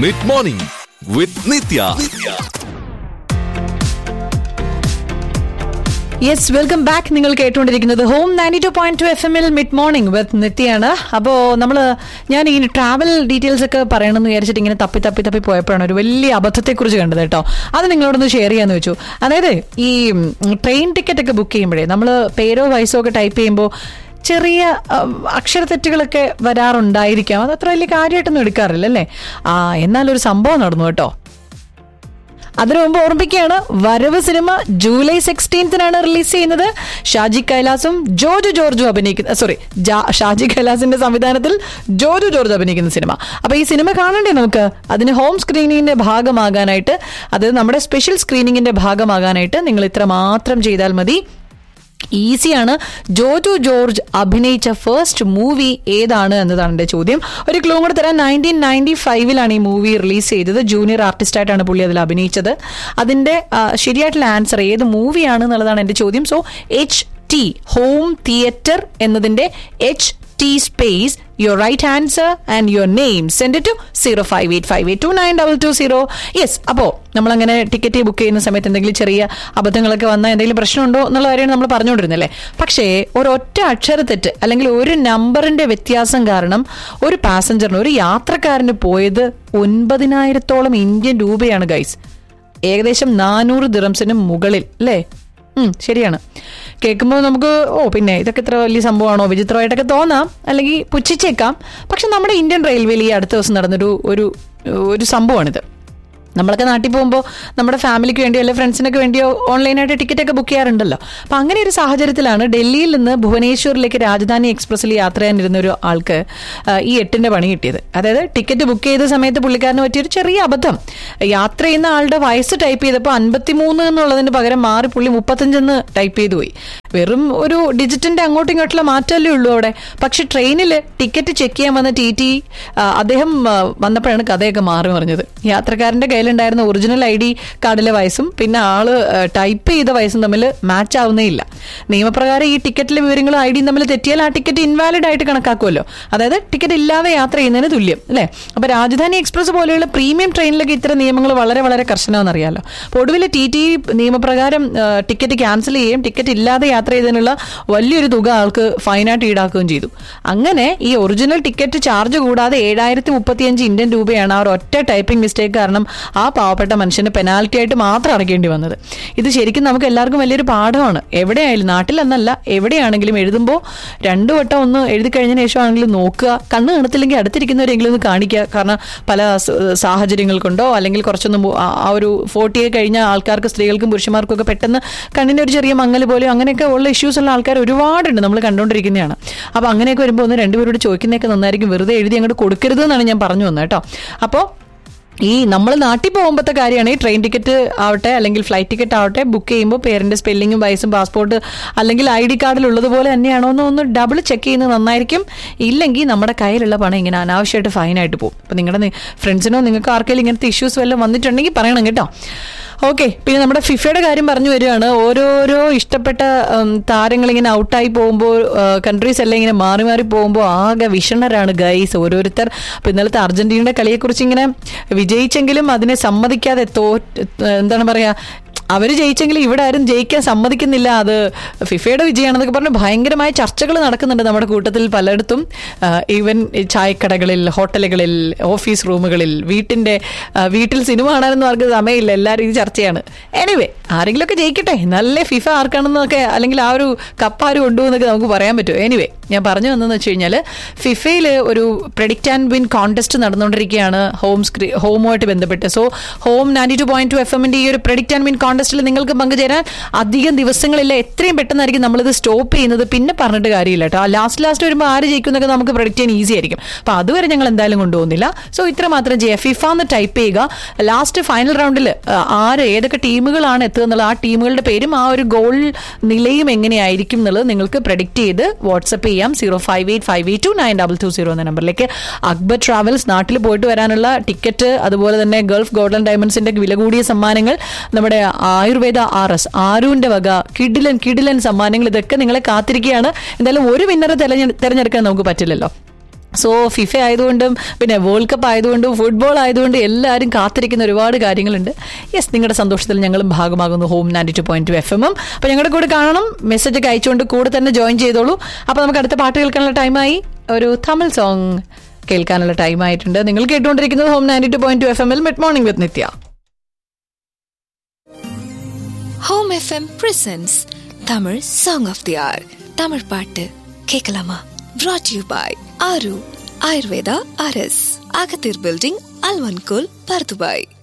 mid morning with Nithya yes welcome back നിങ്ങൾ കേട്ടുകൊണ്ടിരിക്കുന്നത് home ninety two point two F എമ്മിൽ mid morning with നിത്യാണ് അപ്പോൾ നമ്മൾ ഞാൻ ഈ ട്രാവൽ ഡീറ്റെയിൽസ് ഒക്കെ പറയണമെന്ന് വിചാരിച്ചിട്ട് ഇങ്ങനെ തപ്പി തപ്പി തപ്പി പോയപ്പോഴാണ് ഒരു വലിയ അബദ്ധത്തെക്കുറിച്ച് കണ്ടത് കേട്ടോ അത് നിങ്ങളോടൊന്ന് ഷെയർ ചെയ്യാന്ന് വെച്ചു അതായത് ഈ ട്രെയിൻ ടിക്കറ്റ് ഒക്കെ ബുക്ക് ചെയ്യുമ്പോഴേ നമ്മൾ പേരോ വയസ്സോ ഒക്കെ ടൈപ്പ് ചെയ്യുമ്പോൾ ചെറിയ അഹ്, അക്ഷരത്തെറ്റുകളൊക്കെ വരാറുണ്ടായിരിക്കാം അത് അത്ര വലിയ കാര്യമായിട്ടൊന്നും എടുക്കാറില്ല അല്ലേ ആ എന്നാലൊരു സംഭവം നടന്നു കേട്ടോ അതിനു മുമ്പ് ഓർമ്മിക്കുകയാണ് വരവ് സിനിമ ജൂലൈ സിക്സ്റ്റീൻത്തിനാണ് റിലീസ് ചെയ്യുന്നത് ഷാജി കൈലാസും ജോജു ജോർജും അഭിനയിക്കുന്ന സോറി ഷാജി കൈലാസിന്റെ സംവിധാനത്തിൽ ജോജു ജോർജ് അഭിനയിക്കുന്ന സിനിമ അപ്പൊ ഈ സിനിമ കാണണ്ടേ നമുക്ക് അതിന് ഹോം സ്ക്രീനിങ്ങിന്റെ ഭാഗമാകാനായിട്ട് അത് നമ്മുടെ സ്പെഷ്യൽ സ്ക്രീനിങ്ങിന്റെ ഭാഗമാകാനായിട്ട് നിങ്ങൾ ഇത്ര മാത്രം ചെയ്താൽ മതി ഈസിയാണ് ജോജു ജോർജ് അഭിനയിച്ച ഫസ്റ്റ് മൂവി ഏതാണ് എന്നതാണ് എൻ്റെ ചോദ്യം ഒരു ക്ലൂ കൂടെ തരാൻ നയൻറ്റീൻ നയൻറ്റി ഫൈവിലാണ് ഈ മൂവി റിലീസ് ചെയ്തത് ജൂനിയർ ആർട്ടിസ്റ്റായിട്ടാണ് പുള്ളി അതിൽ അഭിനയിച്ചത് അതിൻ്റെ ആ, ശരിയായിട്ടുള്ള ആൻസർ ഏത് മൂവിയാണ് എന്നുള്ളതാണ് എൻ്റെ ചോദ്യം so H T home theatre എന്നതിൻ്റെ H T space your right answer and your name send to zero five eight five eight two nine double two zero yes അപ്പോൾ നമ്മളങ്ങനെ ടിക്കറ്റ് ബുക്ക് ചെയ്യുന്ന സമയത്ത് എന്തെങ്കിലും ചെറിയ അബദ്ധങ്ങളൊക്കെ വന്നാൽ എന്തെങ്കിലും പ്രശ്നമുണ്ടോ എന്നുള്ള കാര്യമാണ് നമ്മൾ പറഞ്ഞുകൊണ്ടിരുന്നല്ലേ പക്ഷേ ഒരൊറ്റ അക്ഷരത്തെറ്റ് അല്ലെങ്കിൽ ഒരു നമ്പറിന്റെ വ്യത്യാസം കാരണം ഒരു പാസഞ്ചറിന് ഒരു യാത്രക്കാരന് പോയത് ഒൻപതിനായിരത്തോളം ഇന്ത്യൻ രൂപയാണ് ഗൈസ് ഏകദേശം നാനൂറ് ദിറംസിന് മുകളിൽ അല്ലേ ഉം, ശരിയാണ് കേൾക്കുമ്പോൾ നമുക്ക് ഓ പിന്നെ ഇതൊക്കെ ഇത്ര വലിയ സംഭവമാണോ വിചിത്രമായിട്ടൊക്കെ തോന്നാം അല്ലെങ്കിൽ പുച്ഛിച്ചേക്കാം പക്ഷെ നമ്മുടെ ഇന്ത്യൻ റെയിൽവേയിൽ ഈ അടുത്ത ദിവസം നടന്നൊരു ഒരു ഒരു സംഭവമാണിത് നമ്മളൊക്കെ നാട്ടിൽ പോകുമ്പോൾ നമ്മുടെ ഫാമിലിക്ക് വേണ്ടിയോ അല്ലെങ്കിൽ ഫ്രണ്ട്സിനൊക്കെ വേണ്ടിയോ ഓൺലൈനായിട്ട് ടിക്കറ്റ് ഒക്കെ ബുക്ക് ചെയ്യാറുണ്ടല്ലോ അപ്പം അങ്ങനെ ഒരു സാഹചര്യത്തിലാണ് ഡൽഹിയിൽ നിന്ന് ഭുവനേശ്വറിലേക്ക് രാജധാനി എക്സ്പ്രസ്സിൽ യാത്ര ചെയ്യാനിരുന്ന ഒരു ആൾക്ക് ആ, ഈ എട്ടിന്റെ പണി കിട്ടിയത് അതായത് ടിക്കറ്റ് ബുക്ക് ചെയ്ത സമയത്ത് പുള്ളിക്കാരന് പറ്റിയൊരു ചെറിയ അബദ്ധം യാത്ര ചെയ്യുന്ന ആളുടെ വയസ്സ് ടൈപ്പ് ചെയ്തപ്പോൾ അൻപത്തിമൂന്ന് എന്നുള്ളതിന് പകരം മാറി പുള്ളി മുപ്പത്തഞ്ചെന്ന് ടൈപ്പ് ചെയ്തു പോയി വെറും ഒരു ഡിജിറ്റിന്റെ അങ്ങോട്ടും ഇങ്ങോട്ടുള്ള മാറ്റമല്ലേ ഉള്ളൂ അവിടെ പക്ഷെ ട്രെയിനിൽ ടിക്കറ്റ് ചെക്ക് ചെയ്യാൻ വന്ന ടി ടി അദ്ദേഹം ആ, വന്നപ്പോഴാണ് കഥയൊക്കെ മാറി മറിഞ്ഞത് യാത്രക്കാരന്റെ കയ്യിലുണ്ടായിരുന്ന ഒറിജിനൽ ഐ ഡി കാർഡിലെ വയസ്സും പിന്നെ ആള് ടൈപ്പ് ചെയ്ത വയസ്സും തമ്മിൽ മാച്ച് ആവുന്നേ ഇല്ല നിയമപ്രകാരം ഈ ടിക്കറ്റിലെ വിവരങ്ങളും ഐ ഡിയും തമ്മിൽ തെറ്റിയാൽ ആ ടിക്കറ്റ് ഇൻവാലിഡ് ആയിട്ട് കണക്കാക്കുമല്ലോ അതായത് ടിക്കറ്റ് ഇല്ലാതെ യാത്ര ചെയ്യുന്നതിന് തുല്യം അല്ലേ അപ്പൊ രാജധാനി എക്സ്പ്രസ് പോലെയുള്ള പ്രീമിയം ട്രെയിനിലൊക്കെ ഇത്തരം നിയമങ്ങൾ വളരെ വളരെ കർശനമെന്ന് അറിയാലോ അപ്പോൾ ഒടുവിൽ ടി ടി നിയമപ്രകാരം ആ, ടിക്കറ്റ് ക്യാൻസൽ ചെയ്യുകയും ടിക്കറ്റ് ഇല്ലാതെ യാത്ര ചെയ്തതിനുള്ള വലിയൊരു തുക ആൾക്ക് ഫൈനായിട്ട് ഈടാക്കുകയും ചെയ്തു അങ്ങനെ ഈ ഒറിജിനൽ ടിക്കറ്റ് ചാർജ് കൂടാതെ ഏഴായിരത്തി മുപ്പത്തിയഞ്ച് ഇന്ത്യൻ രൂപയാണ് ആ ഒരു ഒറ്റ ടൈപ്പിംഗ് മിസ്റ്റേക്ക് കാരണം ആ പാവപ്പെട്ട മനുഷ്യന് പെനാൽറ്റി ആയിട്ട് മാത്രം അടയ്ക്കേണ്ടി വന്നത് ഇത് ശരിക്കും നമുക്ക് എല്ലാവർക്കും വലിയൊരു പാഠമാണ് എവിടെയായാലും നാട്ടിലെന്നല്ല എവിടെയാണെങ്കിലും എഴുതുമ്പോൾ രണ്ടു വട്ടം ഒന്ന് എഴുതി കഴിഞ്ഞതിന് ശേഷമാണെങ്കിലും നോക്കുക കണ്ണ് കാണത്തില്ലെങ്കിൽ അടുത്തിരിക്കുന്നവരെങ്കിലും ഒന്ന് കാണിക്കുക കാരണം പല സ- സാഹചര്യങ്ങൾ കൊണ്ടോ അല്ലെങ്കിൽ കുറച്ചൊന്ന് മു- ആ ആ ഒരു ഫോർട്ടി കഴിഞ്ഞ ആൾക്കാർക്ക് സ്ത്രീകൾക്കും പുരുഷന്മാർക്കും ഒക്കെ പെട്ടെന്ന് കണ്ണിന് ഒരു ചെറിയ മങ്ങൽ പോലെയോ അങ്ങനെയൊക്കെ ഉള്ള ഇഷ്യൂസ് ഉള്ള ആൾക്കാർ ഒരുപാടുണ്ട് നമ്മൾ കണ്ടുകൊണ്ടിരിക്കുന്നതാണ് അപ്പോൾ അങ്ങനെയൊക്കെ വരുമ്പോൾ ഒന്ന് രണ്ടുപേരോട് ചോദിക്കുന്നതൊക്കെ നന്നായിരിക്കും വെറുതെ എഴുതി അങ്ങോട്ട് കൊടുക്കരുത് എന്നാണ് ഞാൻ പറഞ്ഞു വന്നത് കേട്ടോ അപ്പോൾ ഈ നമ്മൾ നാട്ടിൽ പോകുമ്പോഴത്തെ കാര്യമാണ് ഈ ട്രെയിൻ ടിക്കറ്റ് ആവട്ടെ അല്ലെങ്കിൽ ഫ്ലൈറ്റ് ടിക്കറ്റ് ആവട്ടെ ബുക്ക് ചെയ്യുമ്പോൾ പേരന്റ് സ്പെല്ലിങ്ങും വയസ്സും പാസ്പോർട്ട് അല്ലെങ്കിൽ ഐ ഡി കാർഡിൽ ഉള്ളതുപോലെ തന്നെയാണോ എന്ന് ഒന്ന് ഡബിൾ ചെക്ക് ചെയ്യുന്നത് നന്നായിരിക്കും ഇല്ലെങ്കിൽ നമ്മുടെ കയ്യിലുള്ള പണം ഇങ്ങനെ അനാവശ്യമായിട്ട് ഫൈനായിട്ട് പോകും അപ്പം നിങ്ങളുടെ ഫ്രണ്ട്സിനോ നിങ്ങൾക്ക് ആർക്കെങ്കിലും ഇങ്ങനത്തെ ഇഷ്യൂസ് വല്ലതും വന്നിട്ടുണ്ടെങ്കിൽ പറയണം കേട്ടോ ഓക്കെ പിന്നെ നമ്മുടെ ഫിഫയുടെ കാര്യം പറഞ്ഞു വരികയാണ് ഓരോരോ ഇഷ്ടപ്പെട്ട ഉം, താരങ്ങൾ ഇങ്ങനെ ഔട്ടായി പോകുമ്പോൾ കൺട്രീസ് എല്ലാം ഇങ്ങനെ മാറി മാറി പോകുമ്പോൾ ആകെ വിഷണരാണ് ഗൈസ് ഓരോരുത്തർ അപ്പോൾ ഇന്നലത്തെ അർജന്റീനയുടെ കളിയെക്കുറിച്ച് ഇങ്ങനെ വിജയിച്ചെങ്കിലും അതിനെ സമ്മതിക്കാതെ തോ എന്താണ് പറയാ അവര് ജയിച്ചെങ്കിലും ഇവിടെ ആരും ജയിക്കാൻ സമ്മതിക്കുന്നില്ല അത് ഫിഫയുടെ വിജയമാണെന്നൊക്കെ പറഞ്ഞ് ഭയങ്കരമായ ചർച്ചകൾ നടക്കുന്നുണ്ട് നമ്മുടെ കൂട്ടത്തിൽ പലയിടത്തും ഈവൻ ചായക്കടകളിൽ ഹോട്ടലുകളിൽ ഓഫീസ് റൂമുകളിൽ വീട്ടിന്റെ ആ, വീട്ടിൽ സിനിമ കാണാനൊന്നും ആർക്ക് സമയമില്ല എല്ലാവരും ഇത് ചർച്ചയാണ് എനിവേ ആരെങ്കിലുമൊക്കെ ജയിക്കട്ടെ നല്ല ഫിഫ ആർക്കാണെന്നൊക്കെ അല്ലെങ്കിൽ ആ ഒരു കപ്പ് ആര് കൊണ്ടുപോകുന്നൊക്കെ നമുക്ക് പറയാൻ പറ്റും എനിവേ ഞാൻ പറഞ്ഞു വന്നതെന്ന് വെച്ച് കഴിഞ്ഞാൽ ഫിഫയിൽ ഒരു പ്രഡിക്റ്റ് ആൻഡ് വിൻ കോൺടെസ്റ്റ് നടന്നുകൊണ്ടിരിക്കുകയാണ് ഹോം സ്ക്രീ ഹോമുമായിട്ട് ബന്ധപ്പെട്ട് so home ninety two point two F എമ്മിന്റെ ഈ ഒരു പ്രഡിക്റ്റ് ആൻഡ് വിൻ കോൺടെസ്റ്റിൽ നിങ്ങൾക്ക് പങ്കുചേരാൻ അധികം ദിവസങ്ങളില്ല എത്രയും പെട്ടെന്നായിരിക്കും നമ്മളിത് സ്റ്റോപ്പ് ചെയ്യുന്നത് പിന്നെ പറഞ്ഞിട്ട് കാര്യമില്ല കേട്ടോ ലാസ്റ്റ് ലാസ്റ്റ് വരുമ്പോൾ ആര് ജയിക്കുന്നൊക്കെ നമുക്ക് പ്രഡിക്റ്റ് ചെയ്യാൻ ഈസി ആയിരിക്കും അപ്പോൾ അതുവരെ ഞങ്ങൾ എന്തായാലും കൊണ്ടുപോകുന്നില്ല സോ ഇത്ര മാത്രം ചെയ്യുക ഫിഫ എന്ന് ടൈപ്പ് ചെയ്യുക ലാസ്റ്റ് ഫൈനൽ റൗണ്ടിൽ ആര് ഏതൊക്കെ ടീമുകളാണ് എത്തുക എന്നുള്ള ആ ടീമുകളുടെ പേരും ആ ഒരു ഗോൾ നിലയും എങ്ങനെയായിരിക്കും എന്നുള്ളത് നിങ്ങൾക്ക് പ്രഡിക്റ്റ് ചെയ്ത് വാട്സപ്പ് ചെയ്യാം zero five eight five eight two nine double two zero എന്ന നമ്പറിലേക്ക് അക്ബർ ട്രാവൽസ് നാട്ടിൽ പോയിട്ട് വരാനുള്ള ടിക്കറ്റ് അതുപോലെ തന്നെ ഗൾഫ് ഗോൾഡൻ ഡയമണ്ട്സിന്റെ വില കൂടിയ സമ്മാനങ്ങൾ നമ്മുടെ ആയുർവേദ ആർ എസ് ആരുവിന്റെ വക കിഡിലൻ കിഡിലൻ സമ്മാനങ്ങൾ ഇതൊക്കെ നിങ്ങളെ കാത്തിരിക്കുകയാണ് എന്തായാലും ഒരു വിന്നറെ തെരഞ്ഞെടുക്കാൻ നമുക്ക് പറ്റില്ലല്ലോ സോ ഫിഫ ആയതുകൊണ്ടും പിന്നെ വേൾഡ് കപ്പ് ആയതുകൊണ്ടും ഫുട്ബോൾ ആയതുകൊണ്ടും എല്ലാവരും കാത്തിരിക്കുന്ന ഒരുപാട് കാര്യങ്ങളുണ്ട് യെസ് നിങ്ങളുടെ സന്തോഷത്തിൽ ഞങ്ങളും ഭാഗമാകുന്നു home ninety two point two F എമ്മും അപ്പോൾ ഞങ്ങളുടെ കൂടെ കാണണം മെസ്സേജ് ഒക്കെ അയച്ചുകൊണ്ട് കൂടെ തന്നെ ജോയിൻ ചെയ്തോളൂ അപ്പോൾ നമുക്ക് അടുത്ത പാട്ട് കേൾക്കാനുള്ള ടൈമായി ഒരു തമിഴ് സോങ് കേൾക്കാനുള്ള ടൈമായിട്ടുണ്ട് നിങ്ങൾ കേട്ടുകൊണ്ടിരിക്കുന്നത് home ninety two point two F എമ്മിൽ mid morning with Nithya home FM presents Tamil song of the hour Tamil பாட்டு கேட்கலாமா brought you by Aaru Ayurveda அரஸ் அகத்தீர் பில்டிங் அல்வன்கோல் பர்துபாய்